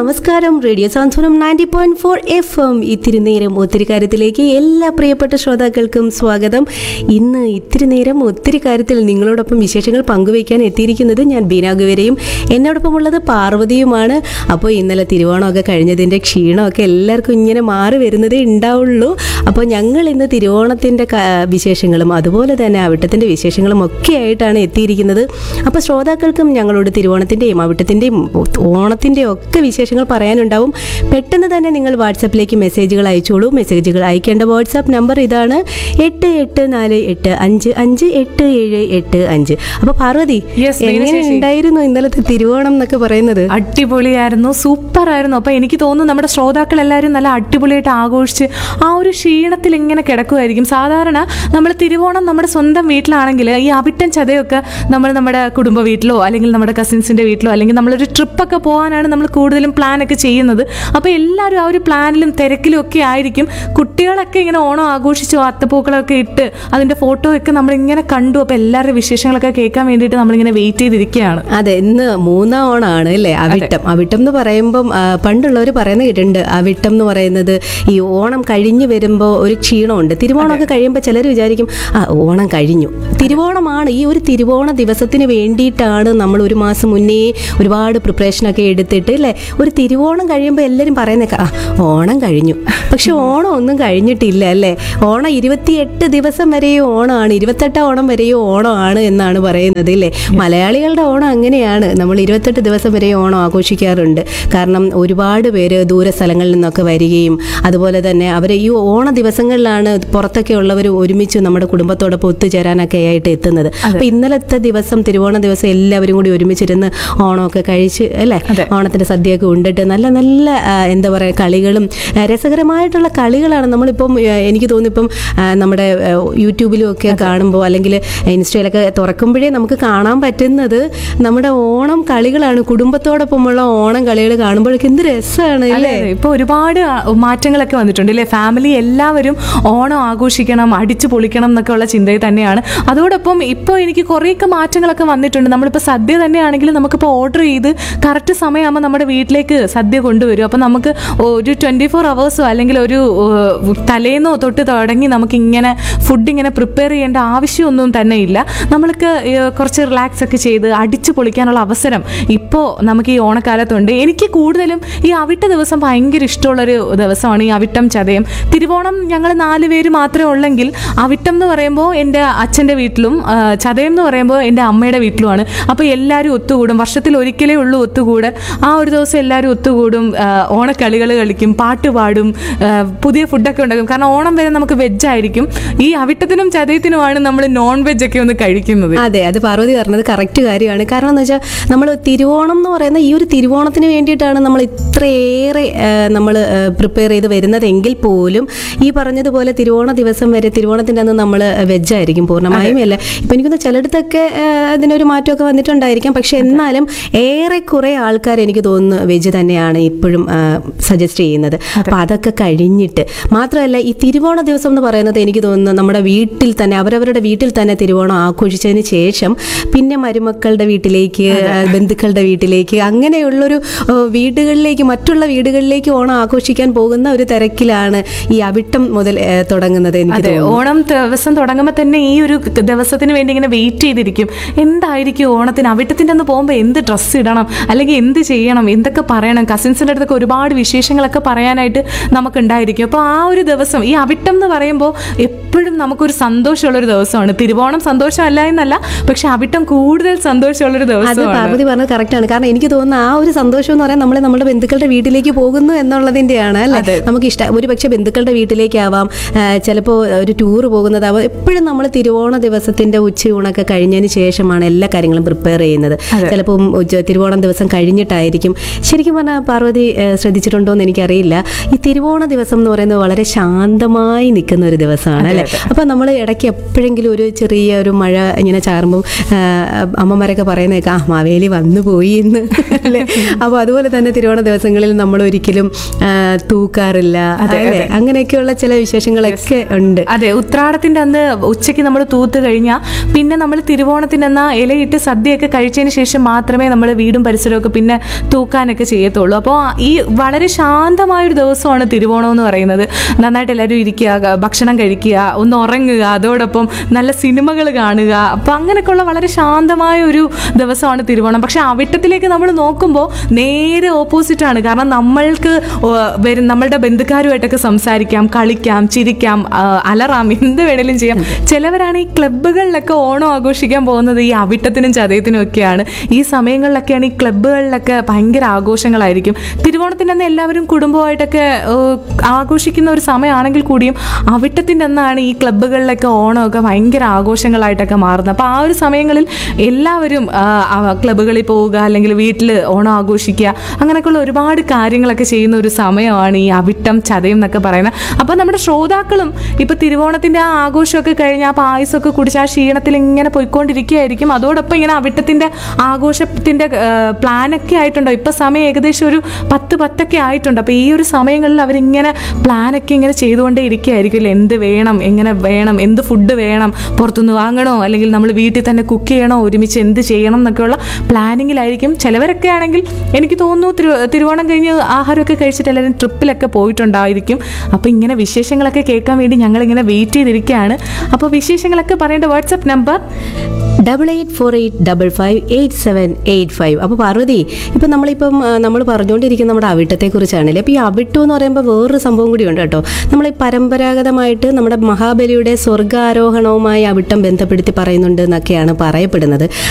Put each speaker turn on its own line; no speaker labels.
നമസ്കാരം radio Santhwanam ninety point four F M ഇത്തിരി നേരം ഒത്തിരി കാര്യത്തിലേക്ക് എല്ലാ പ്രിയപ്പെട്ട ശ്രോതാക്കൾക്കും സ്വാഗതം ഇന്ന് ഇത്തിരി നേരം ഒത്തിരി കാര്യത്തിൽ നിങ്ങളോടൊപ്പം വിശേഷങ്ങൾ പങ്കുവയ്ക്കാൻ എത്തിയിരിക്കുന്നത് ഞാൻ ബീനാഗുവരെയും എന്നോടൊപ്പം ഉള്ളത് പാർവതിയുമാണ് അപ്പോൾ ഇന്നലെ തിരുവോണമൊക്കെ കഴിഞ്ഞതിൻ്റെ ക്ഷീണമൊക്കെ എല്ലാവർക്കും ഇങ്ങനെ മാറി വരുന്നതേ ഉണ്ടാവുള്ളൂ അപ്പോൾ ഞങ്ങൾ ഇന്ന് തിരുവോണത്തിൻ്റെ ക- വിശേഷങ്ങളും അതുപോലെ തന്നെ അവിട്ടത്തിൻ്റെ വിശേഷങ്ങളും ഒക്കെ ആയിട്ടാണ് എത്തിയിരിക്കുന്നത് അപ്പോൾ ശ്രോതാക്കൾക്കും ഞങ്ങളോട് തിരുവോണത്തിൻ്റെയും അവിട്ടത്തിൻ്റെയും ഓണത്തിൻ്റെയും ഒക്കെ വിശേഷങ്ങൾ പറയാനുണ്ടാവും പെട്ടെന്ന് തന്നെ നിങ്ങൾ വാട്സപ്പിലേക്ക് മെസ്സേജുകൾ അയച്ചോളൂ മെസ്സേജുകൾ അയക്കേണ്ട വാട്സാപ്പ് നമ്പർ ഇതാണ് എട്ട് എട്ട് നാല് എട്ട് അഞ്ച് അഞ്ച് എട്ട് ഏഴ് എട്ട് അഞ്ച് അപ്പോൾ പാർവതി
Yes,
എങ്ങനെ
മീനച്ചേച്ചി.
ഉണ്ടായിരുന്നു ഇന്നലത്തെ തിരുവോണം എന്നൊക്കെ പറയുന്നത്
അടിപൊളിയായിരുന്നു സൂപ്പർ ആയിരുന്നു അപ്പൊ എനിക്ക് തോന്നുന്നു നമ്മുടെ ശ്രോതാക്കൾ എല്ലാവരും നല്ല അടിപൊളിയായിട്ട് ആഘോഷിച്ച് ആ ഒരു ക്ഷീണത്തിൽ ഇങ്ങനെ കിടക്കുമായിരിക്കും സാധാരണ നമ്മൾ തിരുവോണം നമ്മുടെ സ്വന്തം വീട്ടിലാണെങ്കിൽ ഈ അവിട്ടൻ ചതയൊക്കെ നമ്മൾ നമ്മുടെ കുടുംബ വീട്ടിലോ അല്ലെങ്കിൽ നമ്മുടെ കസിൻസിന്റെ വീട്ടിലോ അല്ലെങ്കിൽ നമ്മളൊരു ട്രിപ്പൊക്കെ പോകാനാണ് നമ്മൾ കൂടുതലും പ്ലാൻ ഒക്കെ ചെയ്യുന്നത് അപ്പോൾ എല്ലാവരും ആ ഒരു പ്ലാനിലും തിരക്കിലും ഒക്കെ ആയിരിക്കും കുട്ടികളൊക്കെ ഇങ്ങനെ ഓണം ആഘോഷിച്ചു അത്തപ്പൂക്കളൊക്കെ ഇട്ട് അതിന്റെ ഫോട്ടോ ഒക്കെ നമ്മളിങ്ങനെ കണ്ടു അപ്പോൾ എല്ലാവരുടെ വിശേഷങ്ങളൊക്കെ കേൾക്കാൻ വേണ്ടിയിട്ട് നമ്മളിങ്ങനെ വെയിറ്റ് ചെയ്തിരിക്കുകയാണ്
അതെ ഇന്ന് മൂന്നാം ഓണമാണ് അല്ലേ അവിട്ടം അവിട്ടം എന്ന് പറയുമ്പം ആ, പണ്ടുള്ളവർ പറയുന്ന കേട്ടിട്ടുണ്ട് അവിട്ടം എന്ന് പറയുന്നത് ഈ ഓണം കഴിഞ്ഞ് വരുമ്പോൾ ഒരു ക്ഷീണമുണ്ട് തിരുവോണമൊക്കെ കഴിയുമ്പോൾ ചിലർ വിചാരിക്കും ആ ഓണം കഴിഞ്ഞു തിരുവോണമാണ് ഈ ഒരു തിരുവോണ ദിവസത്തിന് വേണ്ടിയിട്ടാണ് നമ്മൾ ഒരു മാസം മുന്നേ ഒരുപാട് പ്രിപ്പറേഷനൊക്കെ എടുത്തിട്ട് അല്ലേ ഒരു തിരുവോണം കഴിയുമ്പോൾ എല്ലാവരും പറയുന്നേക്കാം ആ ഓണം കഴിഞ്ഞു പക്ഷെ ഓണം ഒന്നും കഴിഞ്ഞിട്ടില്ല അല്ലേ ഓണം ഇരുപത്തിയെട്ട് ദിവസം വരെയും ഓണമാണ് ഇരുപത്തെട്ടാം ഓണം വരെയും ഓണമാണ് എന്നാണ് പറയുന്നത് ഇല്ലേ മലയാളികളുടെ ഓണം അങ്ങനെയാണ് നമ്മൾ ഇരുപത്തെട്ട് ദിവസം വരെ ഓണം ആഘോഷിക്കാറുണ്ട് കാരണം ഒരുപാട് പേര് ദൂര സ്ഥലങ്ങളിൽ നിന്നൊക്കെ വരികയും അതുപോലെ തന്നെ അവർ ഈ ഓണ ദിവസങ്ങളിലാണ് പുറത്തൊക്കെ ഉള്ളവർ ഒരുമിച്ച് നമ്മുടെ കുടുംബത്തോടൊപ്പം ഒത്തുചേരാനൊക്കെ ആയിട്ട് എത്തുന്നത് അപ്പൊ ഇന്നലത്തെ ദിവസം തിരുവോണ ദിവസം എല്ലാവരും കൂടി ഒരുമിച്ചിരുന്ന് ഓണമൊക്കെ കഴിച്ച് അല്ലേ ഓണത്തിന്റെ സദ്യയൊക്കെ ഉണ്ടിട്ട് നല്ല നല്ല ആ, എന്താ പറയുക കളികളും ആ, രസകരമായിട്ടുള്ള കളികളാണ് നമ്മളിപ്പം ആ, എനിക്ക് തോന്നുന്നു ഇപ്പം ആ, നമ്മുടെ ആ, യൂട്യൂബിലും ഒക്കെ കാണുമ്പോൾ അല്ലെങ്കിൽ ഇൻസ്റ്റയിലൊക്കെ തുറക്കുമ്പോഴേ നമുക്ക് കാണാൻ പറ്റുന്നത് നമ്മുടെ ഓണം കളികളാണ് കുടുംബത്തോടൊപ്പമുള്ള ഓണം കളികൾ കാണുമ്പോഴൊക്കെ എന്ത് രസമാണ് അല്ലേ
അതെ ഇപ്പൊ ഒരുപാട് ആ, മാറ്റങ്ങളൊക്കെ വന്നിട്ടുണ്ട് അല്ലേ ഫാമിലി എല്ലാവരും ഓണം ആഘോഷിക്കണം അടിച്ചു പൊളിക്കണം എന്നൊക്കെ ഉള്ള ചിന്തയിൽ തന്നെയാണ് അതോടൊപ്പം ഇപ്പോൾ എനിക്ക് കുറേയൊക്കെ മാറ്റങ്ങളൊക്കെ വന്നിട്ടുണ്ട് നമ്മളിപ്പോൾ സദ്യ തന്നെയാണെങ്കിലും നമുക്കിപ്പോൾ ഓർഡർ ചെയ്ത് കറക്റ്റ് സമയമാകുമ്പോൾ നമ്മുടെ വീട്ടിലേക്ക് സദ്യ കൊണ്ടുവരും അപ്പം നമുക്ക് ഒരു ട്വൻറ്റി ഫോർ അവേഴ്സോ അല്ലെങ്കിൽ ഒരു ഏഹ്, തലേന്നോ തൊട്ട് തുടങ്ങി നമുക്ക് ഇങ്ങനെ ഫുഡ് ഇങ്ങനെ പ്രിപ്പയർ ചെയ്യേണ്ട ആവശ്യമൊന്നും തന്നെ ഇല്ല നമ്മൾക്ക് ഏഹ്, കുറച്ച് റിലാക്സ് ഒക്കെ ചെയ്ത് അടിച്ചു പൊളിക്കാനുള്ള അവസരം ഇപ്പോൾ നമുക്ക് ഈ ഓണക്കാലത്തുണ്ട് എനിക്ക് കൂടുതലും ഈ അവിട്ട ദിവസം ഭയങ്കര ഇഷ്ടമുള്ളൊരു ദിവസമാണ് ഈ അവിട്ടം ചതയം തിരുവോണം ഞങ്ങൾ നാല് പേര് മാത്രമേ ഉള്ളെങ്കിൽ അവിട്ടം എന്ന് പറയുമ്പോൾ എൻ്റെ അച്ഛൻ്റെ വീട്ടിലും ആ, ചതയം എന്ന് പറയുമ്പോൾ എൻ്റെ അമ്മയുടെ വീട്ടിലുമാണ് അപ്പോൾ എല്ലാവരും ഒത്തുകൂടും വർഷത്തിൽ ഒരിക്കലേ ഉള്ളൂ ഒത്തുകൂടൽ ആ ഒരു ദിവസം എല്ലാവരും ഒത്തുകൂടും ആ, ഓണക്കളികൾ കളിക്കും പാട്ട് പാടും ആ, പുതിയ ഫുഡൊക്കെ ഉണ്ടാക്കും കാരണം ഓണം വരെ നമുക്ക് വെജ് ആയിരിക്കും ഈ അവിട്ടത്തിനും ചതയത്തിനുമാണ് നമ്മൾ നോൺ വെജ് ഒക്കെ ഒന്ന് കഴിക്കുന്നത്
അതെ അത് പാർവതി പറഞ്ഞത് കറക്റ്റ് കാര്യമാണ് കാരണം എന്ന് വെച്ചാൽ നമ്മൾ തിരുവോണം എന്ന് പറയുന്ന ഈ ഒരു തിരുവോണത്തിന് വേണ്ടിയിട്ടാണ് നമ്മൾ ഇത്രയേറെ നമ്മൾ പ്രിപ്പയർ ചെയ്ത് വരുന്നതെങ്കിൽ പോലും ഈ പറഞ്ഞതുപോലെ തിരുവോണ ദിവസം വരെ തിരുവോണത്തിൻ്റെ അന്ന് നമ്മൾ വെജായിരിക്കും പൂർണ്ണമായും അല്ല ഇപ്പം എനിക്കൊന്ന് ചിലയിടത്തൊക്കെ ആ, അതിനൊരു മാറ്റമൊക്കെ വന്നിട്ടുണ്ടായിരിക്കാം പക്ഷെ എന്നാലും ഏറെക്കുറെ ആൾക്കാർ എനിക്ക് തോന്നുന്നു വെജ് തന്നെയാണ് ഇപ്പോഴും സജസ്റ്റ് ചെയ്യുന്നത് അപ്പം അതൊക്കെ കഴിഞ്ഞിട്ട് മാത്രമല്ല ഈ തിരുവോണ ദിവസം എന്ന് പറയുന്നത് എനിക്ക് തോന്നുന്നു നമ്മുടെ വീട്ടിൽ തന്നെ അവരവരുടെ വീട്ടിൽ തന്നെ തിരുവോണം ആഘോഷിച്ചതിന് ശേഷം പിന്നെ മരുമക്കളുടെ വീട്ടിലേക്ക് ആ, ബന്ധുക്കളുടെ വീട്ടിലേക്ക് അങ്ങനെയുള്ളൊരു ആ, വീടുകളിലേക്ക് മറ്റുള്ള വീടുകളിലേക്ക് ഓണം ആഘോഷിക്കാൻ പോകുന്ന ഒരു തിരക്കിലാണ് ഈ അവിട്ടം മുതൽ ആ, തുടങ്ങുന്നത് എനിക്ക്
അതെ
തോന്നുന്നു
ഓണം ദിവസം തുടങ്ങുമ്പോൾ തന്നെ ഈ ഒരു ദിവസത്തിന് വേണ്ടി ഇങ്ങനെ വെയിറ്റ് ചെയ്തിരിക്കും എന്തായിരിക്കും ഓണത്തിന് അവിട്ടത്തിൻ്റെ അന്ന് പോകുമ്പോൾ എന്ത് ഡ്രസ്സ് ഇടണം അല്ലെങ്കിൽ എന്ത് ചെയ്യണം എന്തൊക്കെ പറയണം കസിൻസിൻ്റെ അടുത്തൊക്കെ ഒരുപാട് വിശേഷങ്ങളൊക്കെ പറയാനായിട്ട് നമുക്കുണ്ടായിരിക്കും അപ്പോൾ ആ ഒരു ദിവസം ഈ അവിട്ടം എന്ന് പറയുമ്പോൾ എപ്പോഴും നമുക്കൊരു സന്തോഷമുള്ള ഒരു ദിവസമാണ് തിരുവോണം സന്തോഷമല്ല എന്നല്ല പക്ഷെ അവിട്ടം കൂടുതൽ സന്തോഷമുള്ള ഒരു
അത്
ദിവസമാണ്
പാർവതി പറഞ്ഞത് കറക്റ്റാണ് കാരണം എനിക്ക് തോന്നുന്നു ആ ഒരു സന്തോഷം എന്ന് പറയാൻ നമ്മൾ നമ്മുടെ ബന്ധുക്കളുടെ വീട്ടിലേക്ക് പോകുന്നു എന്നുള്ളതിന്റെയാണ് അല്ലേ നമുക്ക് ഇഷ്ടം ഒരു പക്ഷേ ബന്ധുക്കളുടെ വീട്ടിലേക്കാവാം ചിലപ്പോൾ ഒരു ടൂർ പോകുന്നതാവാം എപ്പോഴും നമ്മൾ തിരുവോണ ദിവസത്തിന്റെ ഉച്ചയൂണൊക്കെ കഴിഞ്ഞതിന് ശേഷമാണ് എല്ലാ കാര്യങ്ങളും പ്രിപ്പയർ ചെയ്യുന്നത് ചിലപ്പോൾ തിരുവോണം ദിവസം കഴിഞ്ഞിട്ടായിരിക്കും ശരിക്കും പറഞ്ഞാൽ പാർവതി ആ, ശ്രദ്ധിച്ചിട്ടുണ്ടോ എന്ന് എനിക്കറിയില്ല ഈ തിരുവോണ ദിവസം എന്ന് പറയുന്നത് വളരെ ശാന്തമായി നിൽക്കുന്ന ഒരു ദിവസമാണ് അല്ലേ അപ്പൊ നമ്മൾ ഇടയ്ക്ക് എപ്പോഴെങ്കിലും ഒരു ചെറിയ ഒരു മഴ ഇങ്ങനെ ചാറുമ്പോൾ അമ്മമാരൊക്കെ പറയുന്നേക്കാം ആ മാവേലി വന്നു പോയി എന്ന് അല്ലേ അപ്പോൾ അതുപോലെ തന്നെ തിരുവോണ ദിവസങ്ങളിൽ നമ്മൾ ഒരിക്കലും ആ, തൂക്കാറില്ല അല്ലേ അങ്ങനെയൊക്കെയുള്ള ചില വിശേഷങ്ങളൊക്കെ ഉണ്ട്
അതെ ഉത്രാടത്തിന്റെ അന്ന് ഉച്ചയ്ക്ക് നമ്മൾ തൂത്ത് കഴിഞ്ഞാൽ പിന്നെ നമ്മൾ തിരുവോണത്തിന്റെ അന്ന് ഇലയിട്ട് സദ്യയൊക്കെ കഴിച്ചതിന് ശേഷം മാത്രമേ നമ്മൾ വീടും പരിസരവും ഒക്കെ പിന്നെ തൂക്കാനൊക്കെ ചെയ്യത്തുള്ളൂ അപ്പോൾ ഈ വളരെ ശാന്തമായൊരു ദിവസമാണ് തിരുവോണം എന്ന് പറയുന്നത് നന്നായിട്ട് എല്ലാവരും ഇരിക്കുക ക- ഭക്ഷണം കഴിക്കുക ഒന്ന് ഉറങ്ങുക അതോടൊപ്പം നല്ല സിനിമകൾ കാണുക അപ്പം അങ്ങനെയൊക്കെയുള്ള വളരെ ശാന്തമായ ഒരു ദിവസമാണ് തിരുവോണം പക്ഷെ അവിട്ടത്തിലേക്ക് നമ്മൾ നോക്കുമ്പോൾ നേരെ ഓപ്പോസിറ്റ് ആണ് കാരണം നമ്മൾക്ക് ഓ, വരും നമ്മളുടെ ബന്ധുക്കാരുമായിട്ടൊക്കെ സംസാരിക്കാം കളിക്കാം ചിരിക്കാം ആ, അലറാം എന്ത് വേണേലും ചെയ്യാം ചിലവരാണ് ഈ ക്ലബ്ബുകളിലൊക്കെ ഓണം ആഘോഷിക്കാൻ പോകുന്നത് ഈ അവിട്ടത്തിനും ചതയത്തിനും ഒക്കെയാണ് ഈ സമയങ്ങളിലൊക്കെയാണ് ഈ ക്ലബ്ബുകളിലൊക്കെ ഭയങ്കര ആഘോഷങ്ങളായിരിക്കും തിരുവോണത്തിൻ്റെ അന്ന് എല്ലാവരും കുടുംബമായിട്ടൊക്കെ ഏ, ആഘോഷിക്കുന്ന ഒരു സമയമാണെങ്കിൽ കൂടിയും അവിട്ടത്തിൻ്റെ അന്നാണ് ഈ ക്ലബ്ബുകളിലൊക്കെ ഓണമൊക്കെ ഭയങ്കര ആഘോഷങ്ങളായിട്ടൊക്കെ മാറുന്നത് അപ്പോൾ ആ ഒരു സമയങ്ങളിൽ എല്ലാവരും ആ, ആ ക്ലബ്ബുകളിൽ പോവുക അല്ലെങ്കിൽ വീട്ടിൽ ഓണം ആഘോഷിക്കുക അങ്ങനെയൊക്കെയുള്ള ഒരുപാട് കാര്യങ്ങളൊക്കെ ചെയ്യുന്ന ഒരു സമയമാണ് ഈ അവിട്ടം ചതയം എന്നൊക്കെ പറയുന്നത് അപ്പോൾ നമ്മുടെ ശ്രോതാക്കളും ഇപ്പോൾ തിരുവോണത്തിൻ്റെ ആ ആഘോഷമൊക്കെ കഴിഞ്ഞ് ആ പായസമൊക്കെ കുടിച്ച് ആ ക്ഷീണത്തിൽ ഇങ്ങനെ പോയിക്കൊണ്ടിരിക്കുകയായിരിക്കും അതോടൊപ്പം ഇങ്ങനെ അവിട്ടത്തിൻ്റെ ആഘോഷത്തിൻ്റെ പ്ലാനൊക്കെ ആയിട്ടുണ്ടോ ഇപ്പോൾ സമയം ഏകദേശം ഒരു പത്ത് പത്തൊക്കെ ആയിട്ടുണ്ട് അപ്പോൾ ഈ ഒരു സമയങ്ങളിൽ അവരിങ്ങനെ പ്ലാനൊക്കെ ഇങ്ങനെ ചെയ്തുകൊണ്ടേ ഇരിക്കുകയായിരിക്കും അല്ലേ എന്ത് വേണം എങ്ങനെ വേണം എന്ത് ഫുഡ് വേണം പുറത്തുനിന്ന് വാങ്ങണോ അല്ലെങ്കിൽ നമ്മൾ വീട്ടിൽ തന്നെ കുക്ക് ചെയ്യണോ ഒരുമിച്ച് എന്ത് ചെയ്യണം എന്നൊക്കെയുള്ള പ്ലാനിങ്ങിലായിരിക്കും ചിലവരൊക്കെ ആണെങ്കിൽ എനിക്ക് തോന്നുന്നു തിരു തിരുവോണം കഴിഞ്ഞ് ആഹാരമൊക്കെ കഴിച്ചിട്ട് എല്ലാവരും ട്രിപ്പിലൊക്കെ പോയിട്ടുണ്ടായിരിക്കും അപ്പോൾ ഇങ്ങനെ വിശേഷങ്ങളൊക്കെ കേൾക്കാൻ വേണ്ടി ഞങ്ങളിങ്ങനെ വെയിറ്റ് ചെയ്തിരിക്കുകയാണ് അപ്പോൾ വിശേഷങ്ങളൊക്കെ പറയേണ്ട WhatsApp number
double eight four eight double five eight seven eight five അപ്പോൾ പാർവതി ഇപ്പം നമ്മളിപ്പം നമ്മൾ പറഞ്ഞുകൊണ്ടിരിക്കുന്ന നമ്മുടെ അവിട്ടത്തെക്കുറിച്ചാണല്ലേ അപ്പോൾ ഈ അവിട്ടം എന്ന് പറയുമ്പോൾ വേറൊരു സംഭവം കൂടിയുണ്ട് കേട്ടോ നമ്മൾ ഈ പരമ്പരാഗതമായിട്ട് നമ്മുടെ മഹാബലിയുടെ സ്വർഗാരോഹണവുമായി അവിട്ടം ബന്ധപ്പെടുത്തി പറയുന്നുണ്ട് എന്നൊക്കെയാണ് പറയപ്പെടുന്നത്